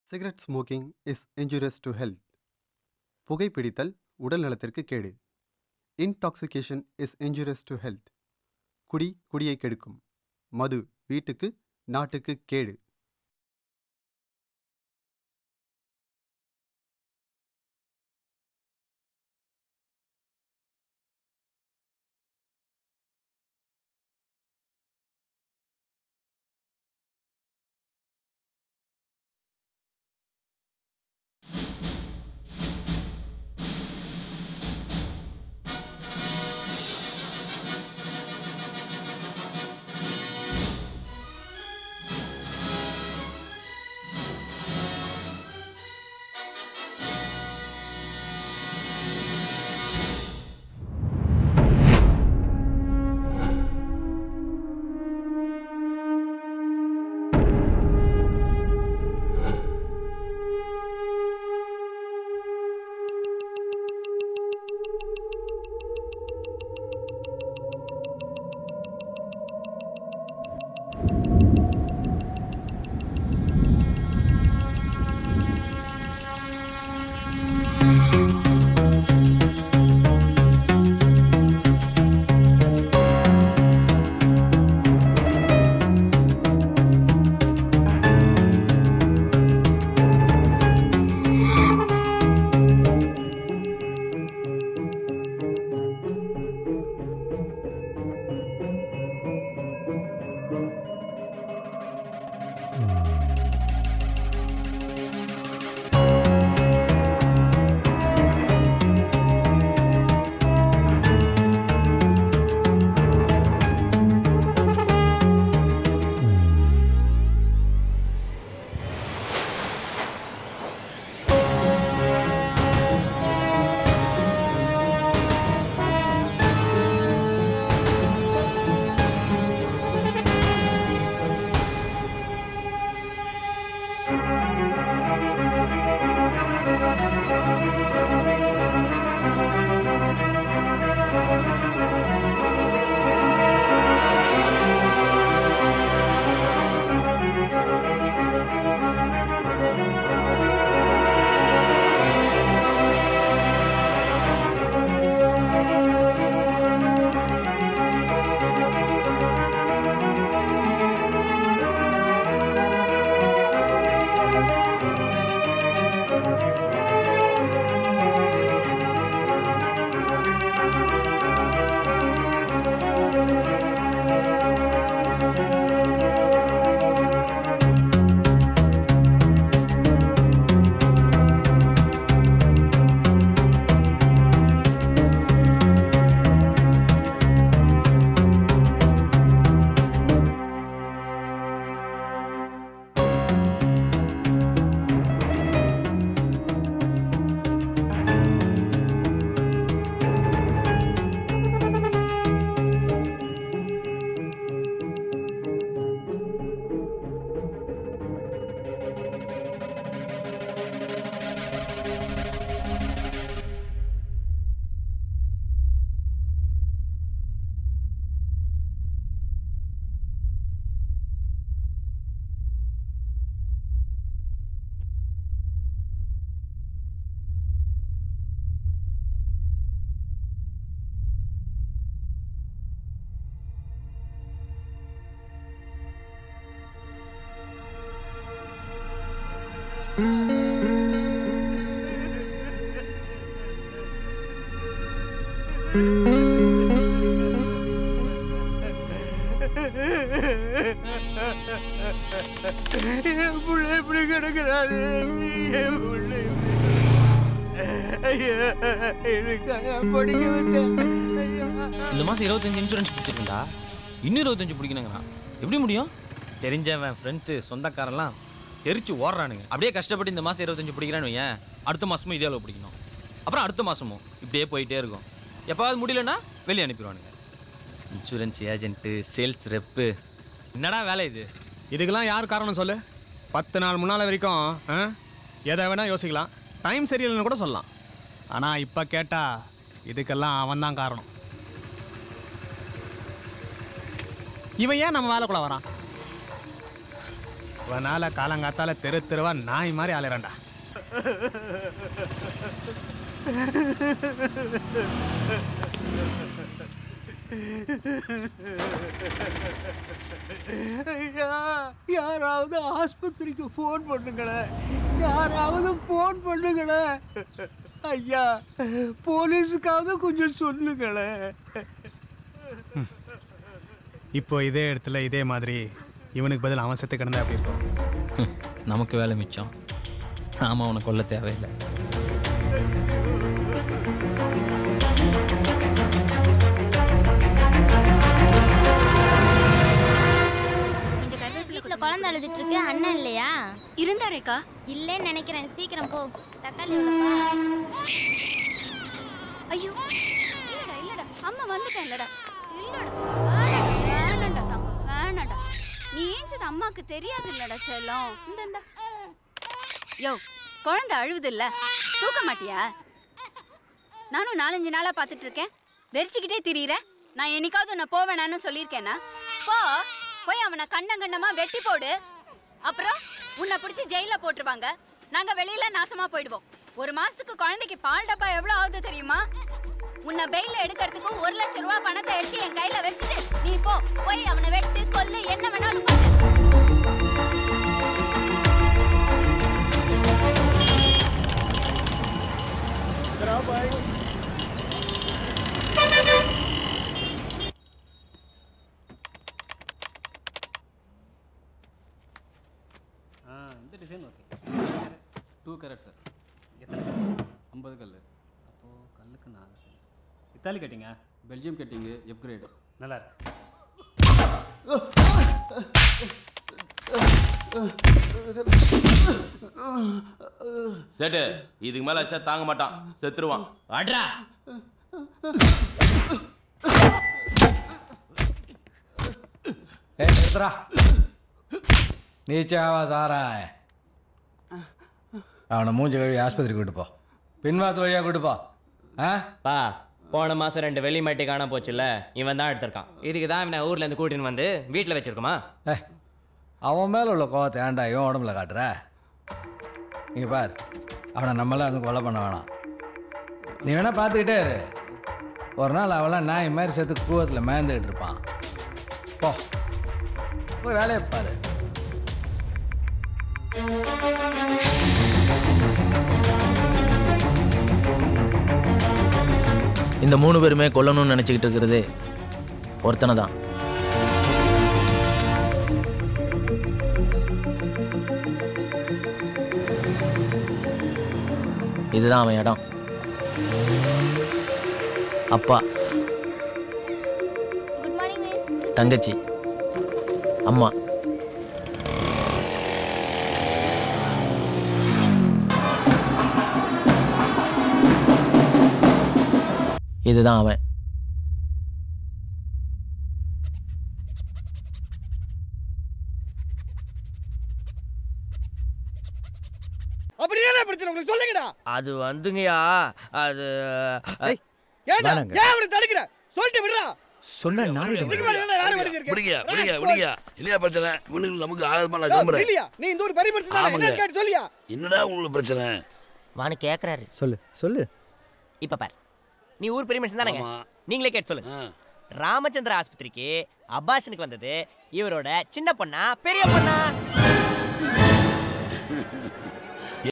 Cigarette smoking is injurious to health புகைப்பிடித்தல் உடல் நலத்திற்கு கேடு intoxication is injurious to health குடி குடியை கெடுக்கும் மது வீட்டுக்கு நாட்டுக்கு கேடு என் புள்ள எப்படி கிடக்குறாரு என் புள்ள எப்படி- ஐயா, இதுக்காக படிக்க வச்சேன் ஐயா. இந்த மாதம் இருபத்தஞ்சு இன்சூரன்ஸ் பிடிச்சிருக்கா இன்னும் இருபத்தஞ்சு பிடிக்கணுங்கிறான் எப்படி முடியும் தெரிஞ்சவன் ஃப்ரெண்ட்ஸு சொந்தக்காரெல்லாம் தெரிச்சு ஓடுறானுங்க அப்படியே கஷ்டப்பட்டு இந்த மாதம் இருபத்தஞ்சு பிடிக்கிறான்னு வையேன் அடுத்த மாதமும் இதே அளவு பிடிக்கணும் அப்புறம் அடுத்த மாதமும் இப்படியே போயிட்டே இருக்கும் எப்போவாது முடியலன்னா வெளியே அனுப்பிடுவானுங்க இன்சூரன்ஸ் ஏஜென்ட்டு சேல்ஸ் ரெப்பு என்னடா வேலை இது இதுக்கெல்லாம் யார் காரணம் சொல்லு பத்து நாள் முன்னால் வரைக்கும் ஆ, எதை வேணால் யோசிக்கலாம் டைம் சரியில்லைன்னு கூட சொல்லலாம் ஆனால் இப்போ கேட்டால் இதுக்கெல்லாம் அவன் தான் காரணம் இவன் ஏன் நம்ம வேலைக்குள்ள வரான் இவனால காலங்காத்தால தெரு தெருவா நாய் மாதிரி அலையறான்டா ஐயா யாராவது ஆஸ்பத்திரிக்கு ஃபோன் பண்ணுங்களேன் யாராவது ஃபோன் பண்ணுங்களேன் ஐயா போலீஸுக்காவது கொஞ்சம் சொல்லுங்களேன் இப்போ இதே இடத்துல இதே மாதிரி இவனுக்கு பதில் அவன் செத்து கிடந்தா அப்படி இருக்கும் ஹம், நமக்கு வேலை மிச்சம் நாம அவனை கொல்ல தேவையில்லை கொஞ்சம் கருவேப்பிலை வீட்டில் குழந்தை அழுதுட்டு இருக்கு அண்ணன் இல்லையா இருந்தாரேக்கா இல்லைன்னு நினைக்கிறேன் சீக்கிரம் போ தக்காளி எவ்வளோப்பா ஐயோ இல்லடா இல்லடா அம்மா வந்துட்டேன் இல்லடா இல்லடா வேணாடா வேணாண்டா தங்கம் வேணாடா நீ ஏஞ்சது அம்மாக்கு தெரியாது இல்லடா செல்லம் இந்த இந்த யோ குழந்தை அழுவுது இல்ல தூக்க மாட்டியா நானும் நாலஞ்சு நாளா பார்த்துட்டு இருக்கேன் வெறிச்சுக்கிட்டே திரியிற நான் என்னைக்காவது உன்னை போவேணான்னு சொல்லியிருக்கேனா போ போய் அவனை கண்டம் கண்டமா வெட்டி போடு அப்புறம் உன்னை பிடிச்சி ஜெயில போட்டுருவாங்க நாங்க வெளியில நாசமா போயிடுவோம் ஒரு மாசத்துக்கு குழந்தைக்கு பால் டப்பா எவ்வளவு ஆகுது தெரியுமா உன்னை பெயில எடுக்கிறதுக்கு ஒரு லட்சம் ரூபாய் பணத்தை எடுத்து என் கையில வச்சுட்டு நீ போ போய் அவனை வெட்டு கொல்லு என்ன வேணாலும் பண்ணு இந்த design okay two carat sir ஐம்பது கல் அப்போது கல்லுக்கு நாலு சார் இத்தாலி கட்டிங்க பெல்ஜியம் கட்டிங்கு எப்கிரேட் நல்லா இருக்கு சேட்டு இதுக்கு மேல வச்சா தாங்க மாட்டான் செத்துருவான் அட்ரா ஏ நிறுத்துறா நீச்சாவா சாரா அவனை மூஞ்சி கழுவி ஆஸ்பத்திரிக்கு கூட்டு போ பின்வாசல் வழியாக கூட்டு போ ஆ பா போன மாதம் ரெண்டு வெள்ளி மாட்டி காண போச்சுல்ல இவன் தான் எடுத்திருக்கான் இதுக்கு தான் இவனை ஊர்ல இருந்து கூட்டின்னு வந்து வீட்டில் வச்சிருக்கோமா ஏ அவன் மேலே உள்ள கோவத்தை ஏன்டா இவன் உடம்புல காட்டுற இங்கே பார் அவனை நம்மளாம் வந்து கொலை பண்ண வேணாம் நீ வேணா பார்த்துக்கிட்டே இரு ஒரு நாள் அவளாம் நாய் மாதிரி சேர்த்து கூவத்தில் மேய்ந்துக்கிட்டு இருப்பான் போ போய் வேலையை பாரு இந்த மூணு பேருமே கொல்லணும்னு நினச்சிக்கிட்டு இருக்கிறது ஒருத்தனை தான் இதுதான் அவன் இடம் அப்பா குட் மார்னிங் மிஸ் தங்கச்சி அம்மா இதுதான் அவன் அப்படி என்ன பிரச்சனை உங்களுக்கு சொல்லுங்கடா அது வந்துங்கயா அது ஏன்டா வேணாங்க. ஏன் அவனை தடுக்கிற சொல்லிட்டு விடுறா சொன்ன நாரிட இதுக்கு மேல என்ன யாரை வலிக்கு விடுங்க விடுங்க விடுங்க இல்லையா பிரச்சனை இவனுக்கு நமக்கு ஆகுதுமா நான் கிளம்புறேன் இல்லையா நீ இந்த ஒரு பரிமாற்றத்தை ஆமாங்க. என்ன கேட்டு சொல்லியா என்னடா உங்களுக்கு பிரச்சனை வானு கேட்குறாரு சொல்லு சொல்லு இப்போ பார் நீ ஊர் பெரிய மனுஷன் தானேங்க ஆமா. நீங்களே கேட்டு சொல்லுங்க ஆ. ராமச்சந்திர ஆஸ்பத்திரிக்கு அபாஷனுக்கு வந்தது இவரோட சின்ன பொண்ணா பெரிய பொண்ணா